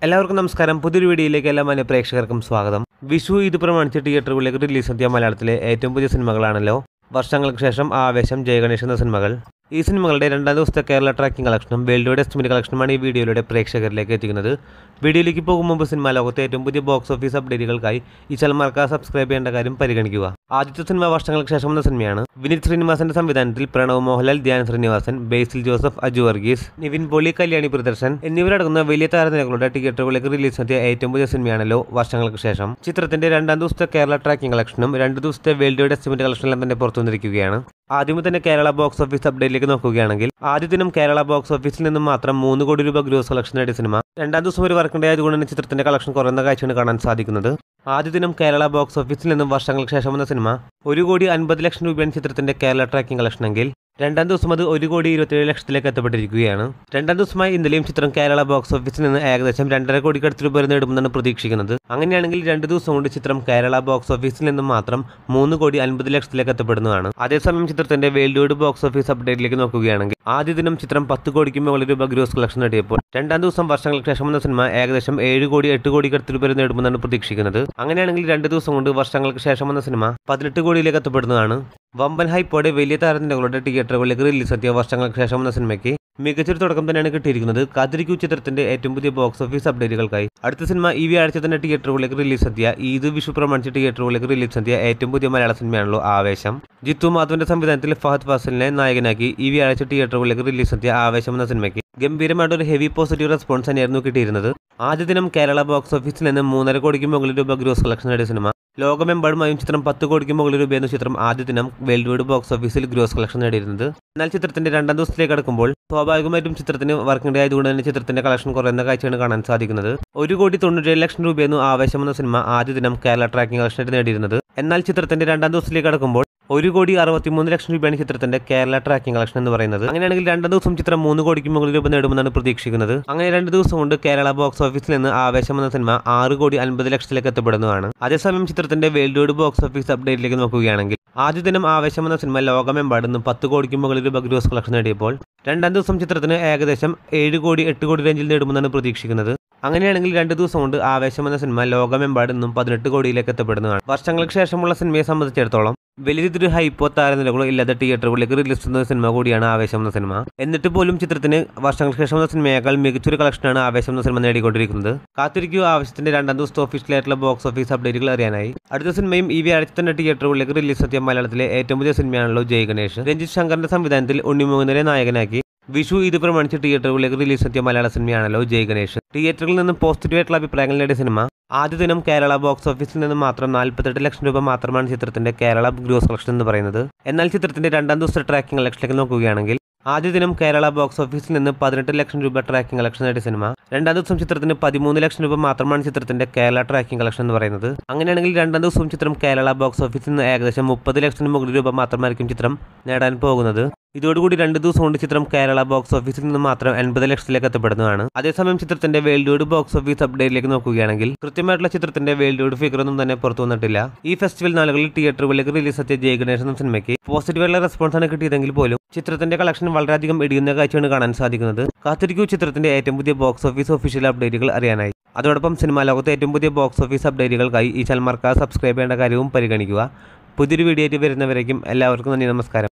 എല്ലാവർക്കും നമസ്കാരം പുതിയൊരു വീഡിയോയിലേക്ക് എല്ലാ മാന്യ പ്രേക്ഷകർക്കും സ്വാഗതം വിഷു ഇത് പ്രമാണിച്ച് തിയേറ്ററുകളിലേക്ക് റിലീസ് എത്തിയ മലയാളത്തിലെ ഏറ്റവും പുതിയ സിനിമകളാണല്ലോ വർഷങ്ങൾക്ക് ശേഷം ആവേശം ജയഗണേഷ് എന്ന സിനിമകൾ ഈ സിനിമകളുടെ രണ്ടാം ദിവസത്തെ കേരള ട്രാക്കിംഗ് കളക്ഷനും വേൾഡ് വൈഡ് എസ്റ്റിമേറ്റ് കളക്ഷനുമാണ് ഈ വീഡിയോയിലൂടെ പ്രേക്ഷകരിലേക്ക് എത്തിക്കുന്നത് വീഡിയോയിലേക്ക് പോകും മുമ്പ് സിനിമാ ലോകത്തെ ഏറ്റവും പുതിയ ബോക്സ് ഓഫീസ് അപ്ഡേറ്റുകൾക്കായി ഈ ചാനൽ മറക്കാതെ സബ്സ്ക്രൈബ് ചെയ്യേണ്ട കാര്യം പരിഗണിക്കുക ആദ്യത്തെ സിനിമ വർഷങ്ങൾക്ക് ശേഷം വന്ന സിനിമയാണ് വിനീത് ശ്രീനിവാസന്റെ സംവിധാനത്തിൽ പ്രണവ് മോഹൻലാൽ ധ്യാൻ ശ്രീനിവാസൻ ബേസിൽ ജോസഫ് അജു വർഗീസ് നിവിൻ പോളി കല്യാണി പ്രിയദർശൻ എന്നിവരടങ്ങുന്ന വലിയ താരനിരകളുടെ ടിക്കറ്റുകളിലേക്ക് റിലീസ് എത്തിയ ഏറ്റവും പുതിയ സിനിമയാണല്ലോ വർഷങ്ങൾക്ക് ശേഷം ചിത്രത്തിന്റെ രണ്ടാം ദിവസത്തെ കേരള ട്രാക്കിംഗ് കളക്ഷനും രണ്ട് ദിവസത്തെ വേൾഡ് വൈഡ് എസ്റ്റിമേറ്റ് കളക്ഷനെല്ലാം തന്നെ പുറത്തു വന്നിരിക്കുകയാണ് ആദ്യമേ തന്നെ കേരള ബോക്സ് ഓഫീസ് അപ്ഡേറ്റിലേക്ക് നോക്കുകയാണെങ്കിൽ ആദ്യ ദിനം കേരള ബോക്സ് ഓഫീസിൽ നിന്നും മാത്രം മൂന്ന് കോടി രൂപ ഗ്രോസ് കളക്ഷൻ നേടിയ സിനിമ രണ്ടാം ദിവസം ഒരു വർക്കിംഗ് ഡേ ആയതുകൊണ്ട് തന്നെ ചിത്രത്തിന്റെ കളക്ഷൻ കുറയുന്ന കാഴ്ചയാണ് കാണാൻ സാധിക്കുന്നത് ആദ്യ ദിനം കേരള ബോക്സ് ഓഫീസിൽ നിന്നും വർഷങ്ങൾക്ക് ശേഷം വന്ന സിനിമ ഒരു കോടി അൻപത് ലക്ഷം രൂപയാണ് ചിത്രത്തിന്റെ കേരള ട്രാക്കിംഗ് കളക്ഷൻ എങ്കിൽ രണ്ടാം ദിവസം അത് ഒരു കോടി ഇരുപത്തിയേഴ് ലക്ഷത്തിലേക്ക് എത്തപ്പെട്ടിരിക്കുകയാണ് രണ്ടാം ദിവസമായി ഇന്നലെയും ചിത്രം കേരള ബോക്സ് ഓഫീസിൽ നിന്ന് ഏകദേശം രണ്ടര കോടിക്ക് അടുത്ത് രൂപ നേടുമെന്നാണ് പ്രതീക്ഷിക്കുന്നത് അങ്ങനെയാണെങ്കിൽ രണ്ട് ദിവസം കൊണ്ട് ചിത്രം കേരള ബോക്സ് ഓഫീസിൽ നിന്നും മാത്രം മൂന്ന് കോടി അൻപത് ലക്ഷത്തിലേക്ക് എത്തപ്പെടുന്നതാണ് അതേസമയം ചിത്രത്തിന്റെ വേൾഡ് വൈഡ് ബോക്സ് ഓഫീസ് അപ്ഡേറ്റിലേക്ക് നോക്കുകയാണെങ്കിൽ ആദ്യ ദിനം ചിത്രം പത്ത് കോടിക്ക് മുകളിൽ രൂപ ഗ്രോസ് കളക്ഷൻ നേടിയപ്പോൾ രണ്ടാം ദിവസം വർഷങ്ങൾക്ക് ശേഷം വന്ന സിനിമ ഏകദേശം ഏഴ് കോടി എട്ട് കോടിക്ക് അടുത്ത് രൂപ നേടുമെന്നാണ് പ്രതീക്ഷിക്കുന്നത് അങ്ങനെയാണെങ്കിൽ രണ്ട് ദിവസം കൊണ്ട് വർഷങ്ങൾക്ക് ശേഷം വന്ന സിനിമ പതിനെട്ട് കോടിയിലേക്ക് എത്തപ്പെടുന്നതാണ് വമ്പൻ ഹൈപ്പോടെ വലിയ താരനിരകളുടെ തിയേറ്ററുകളിലേക്ക് റിലീസ് എത്തിയ വർഷങ്ങൾക്ക് ശേഷം വന്ന സിനിമയ്ക്ക് മികച്ചൊരു തുടക്കം തന്നെയാണ് കിട്ടിയിരിക്കുന്നത് കാത്തിരിക്കൂ ചിത്രത്തിന്റെ ഏറ്റവും പുതിയ ബോക്സ് ഓഫീസ് അപ്ഡേറ്റുകൾക്കായി അടുത്ത സിനിമ ഈ വ്യാഴ്ച തന്നെ തിയേറ്ററുകളിലേക്ക് റിലീസ് എത്തിയ ഈദ് വിഷു പ്രമാണിച്ച് തിയേറ്ററുകളിലേക്ക് റിലീസ് എത്തിയ ഏറ്റവും പുതിയ മലയാള സിനിമയാണല്ലോ ആവേശം ജിത്തു മാധവന്റെ സംവിധാനത്തിൽ ഫഹദ് ഫാസലിനെ നായകനാക്കി ഈ വ്യാഴ്ച തിയേറ്ററുകളിലേക്ക് റിലീസ് എത്തിയ ആവേശം എന്ന സിനിമയ്ക്ക് ഗംഭീരമായിട്ട് ഒരു ഹെവി പോസിറ്റീവ് റെസ്പോൺസ് തന്നെയായിരുന്നു കിട്ടിയിരുന്നത് ആദ്യ ദിനം കേരള ബോക്സ് ഓഫീസിൽ നിന്ന് മൂന്നര കോടിക്ക് മുകളിൽ രൂപ ഗ്രോസ് കളക്ഷൻ നേടിയ സിനിമ ലോകമെമ്പാടുമായും ചിത്രം പത്ത് കോടിക്ക് മുകളിൽ രൂപയെന്ന ചിത്രം ആദ്യ ദിനം വേൾഡ് വൈഡ് ബോക്സ് ഓഫീസിൽ ഗ്രോസ് കളക്ഷൻ നേടിയിരുന്നത് എന്നാൽ ചിത്രത്തിന്റെ രണ്ടാം ദിവസത്തിലേക്ക് കടക്കുമ്പോൾ സ്വാഭാവികമായിട്ടും ചിത്രത്തിന് വർക്കിംഗ് ഡേ ആയതുകൊണ്ട് തന്നെ ചിത്രത്തിന്റെ കളക്ഷൻ കുറയുന്ന കാഴ്ചയാണ് കാണാൻ സാധിക്കുന്നത് ഒരു കോടി തൊണ്ണൂറ്റേഴ് ലക്ഷം രൂപയെന്നു ആവേശം എന്ന സിനിമ ആദ്യ ദിനം കേരള ട്രാക്കിംഗ് കളക്ഷൻ നേടിയിരുന്നത് എന്നാൽ ചിത്രത്തിന്റെ രണ്ടാം ദിവസത്തിലേക്ക് കടക്കുമ്പോൾ ഒരു കോടി അറുപത്തിമൂന്ന് ലക്ഷം രൂപയാണ് ചിത്രത്തിന്റെ കേരള ട്രാക്കിംഗ് കളക്ഷൻ എന്ന് പറയുന്നത് അങ്ങനെയാണെങ്കിൽ രണ്ടാം ദിവസം ചിത്രം മൂന്ന് കോടിക്ക് മുകളിൽ രൂപ നേടുമെന്നാണ് പ്രതീക്ഷിക്കുന്നത് അങ്ങനെ രണ്ട് ദിവസം കൊണ്ട് കേരള ബോക്സ് ഓഫീസിൽ നിന്ന് ആവേശം എന്ന സിനിമ ആറ് കോടി അൻപത് ലക്ഷത്തിലേക്ക് എത്തപ്പെടുന്നതാണ് അതേസമയം ചിത്രത്തിന്റെ വേൾഡ് വൈഡ് ബോക്സ് ഓഫീസ് അപ്ഡേറ്റിലേക്ക് നോക്കുകയാണെങ്കിൽ ആദ്യ ദിനം ആവേശം എന്ന സിനിമ ലോകമെമ്പാടുന്ന് പത്ത് കോടിക്ക് മുകളിൽ രൂപ ഗ്രോസ് കളക്ഷൻ നേടിയപ്പോൾ രണ്ടാം ദിവസം ചിത്രത്തിന് ഏകദേശം ഏഴ് കോടി എട്ട് കോടി റേഞ്ചിൽ നേടുമെന്നാണ് പ്രതീക്ഷിക്കുന്നത് അങ്ങനെയാണെങ്കിൽ രണ്ട് ദിവസം കൊണ്ട് ആവേശം എന്ന സിനിമ ലോകമെമ്പാടും പതിനെട്ട് കോടിയിലേക്ക് എത്തപ്പെടുന്നതാണ് വർഷങ്ങൾക്ക് ശേഷമുള്ള സിനിമയെ സംബന്ധിച്ചിടത്തോളം വലിയ രീതിയിൽ ഹൈപ്പോ താരനിലകളോ ഇല്ലാത്ത തിയേറ്ററുകളിലേക്ക് റിലീസ് ചെയ്യുന്ന സിനിമ കൂടിയാണ് ആവേശം എന്ന സിനിമ എന്നിട്ട് പോലും ചിത്രത്തിന് വർഷങ്ങൾക്ക് ശേഷം എന്ന സിനിമയേക്കാൾ മികച്ചൊരു കളക്ഷനാണ് ആവേശം എന്ന സിനിമ നേടിക്കൊണ്ടിരിക്കുന്നത് കാത്തിരിക്കൂ ആവശ്യത്തിന്റെ രണ്ടാം ദിവസത്തെ ഒഫീഷ്യലായിട്ടുള്ള ബോക്സ് ഓഫീസ് അപ്ഡേറ്റുകൾ അറിയാനായി അടുത്ത സിനിമയും ഈ വ്യാഴ്ച തന്നെ തിയേറ്ററുകളിലേക്ക് റിലീസ് എത്തിയ മലയാളത്തിലെ ഏറ്റവും പുതിയ സിനിമയാണല്ലോ ജയ് ഗണേഷ് രഞ്ജിത് ശങ്കറിന്റെ സംവിധാനത്തിൽ ഉണ്ണിമുകുന്ദനെ നായകനാക്കി വിഷു ഇത് പ്രമാണിച്ച് തിയേറ്ററുകളിലേക്ക് റിലീസ് എത്തിയ മലയാള സിനിമയാണല്ലോ ജയ് ഗണേഷ് തിയേറ്ററിൽ നിന്ന് പോസിറ്റീവ് ആയിട്ടുള്ള അഭിപ്രായങ്ങൾ നേടിയ സിനിമ ആദ്യ ദിനം കേരള ബോക്സ് ഓഫീസിൽ നിന്ന് മാത്രം നാൽപ്പത്തെട്ട് ലക്ഷം രൂപ മാത്രമാണ് ചിത്രത്തിന്റെ കേരള ഗ്രോസ് കളക്ഷൻ എന്ന് പറയുന്നത് എന്നാൽ ചിത്രത്തിന്റെ രണ്ടാം ദിവസത്തെ ട്രാക്കിംഗ് കളക്ഷനിലേക്ക് നോക്കുകയാണെങ്കിൽ ആദ്യ ദിനം കേരള ബോക്സ് ഓഫീസിൽ നിന്ന് പതിനെട്ട് ലക്ഷം രൂപ ട്രാക്കിംഗ് കളക്ഷൻ നേടിയ സിനിമ രണ്ടാം ദിവസം ചിത്രത്തിന് പതിമൂന്ന് ലക്ഷം രൂപ മാത്രമാണ് ചിത്രത്തിന്റെ കേരള ട്രാക്കിംഗ് കളക്ഷൻ എന്ന് പറയുന്നത് അങ്ങനെയാണെങ്കിൽ രണ്ടാം ദിവസവും ചിത്രം കേരള ബോക്സ് ഓഫീസിൽ നിന്ന് ഏകദേശം മുപ്പത് ലക്ഷത്തിന് മുകളിൽ രൂപ മാത്രമായിരിക്കും ചിത്രം നേടാൻ പോകുന്നത് ഇതോടുകൂടി രണ്ട് ദിവസം കൊണ്ട് ചിത്രം കേരള ബോക്സ് ഓഫീസിൽ നിന്ന് മാത്രം എൺപത് ലക്ഷത്തിലേക്ക് എത്തപ്പെടുന്നതാണ് അതേസമയം ചിത്രത്തിന്റെ വേൾഡ് വൈഡ് ബോക്സ് ഓഫീസ് അപ്ഡേറ്റിലേക്ക് നോക്കുകയാണെങ്കിൽ കൃത്യമായിട്ടുള്ള ചിത്രത്തിന്റെ വേൾഡ് വൈഡ് ഫിഗർ ഒന്നും തന്നെ പുറത്തു വന്നിട്ടില്ല ഈ ഫെസ്റ്റിവൽ നാളുകളിൽ തിയേറ്ററുകളിലേക്ക് റിലീസ് എത്തിയ ജയ ഗണേശ് എന്ന സിനിമയ്ക്ക് പോസിറ്റീവായിട്ടുള്ള റെസ്പോൺസ് ആണ് കിട്ടിയതെങ്കിൽ പോലും ചിത്രത്തിന്റെ കളക്ഷൻ വളരെയധികം ഇടിയുന്ന കാഴ്ചയാണ് കാണാൻ സാധിക്കുന്നത് കാത്തിരിക്കൂ ചിത്രത്തിന്റെ ഏറ്റവും പുതിയ ബോക്സ് ഓഫീസ് ഒഫീഷ്യൽ അപ്ഡേറ്റുകൾ അറിയാനായി അതോടൊപ്പം സിനിമാ ലോകത്തെ ഏറ്റവും പുതിയ ബോക്സ് ഓഫീസ് അപ്ഡേറ്റുകൾക്കായി ഈ ചാനൽ മറക്കാതെ സബ്സ്ക്രൈബ് ചെയ്യേണ്ട കാര്യവും പരിഗണിക്കുക പുതിയൊരു വീഡിയോ ആയിട്ട് വരുന്നവരേക്കും എല്ലാവർക്കും നന്ദി നമസ്കാരം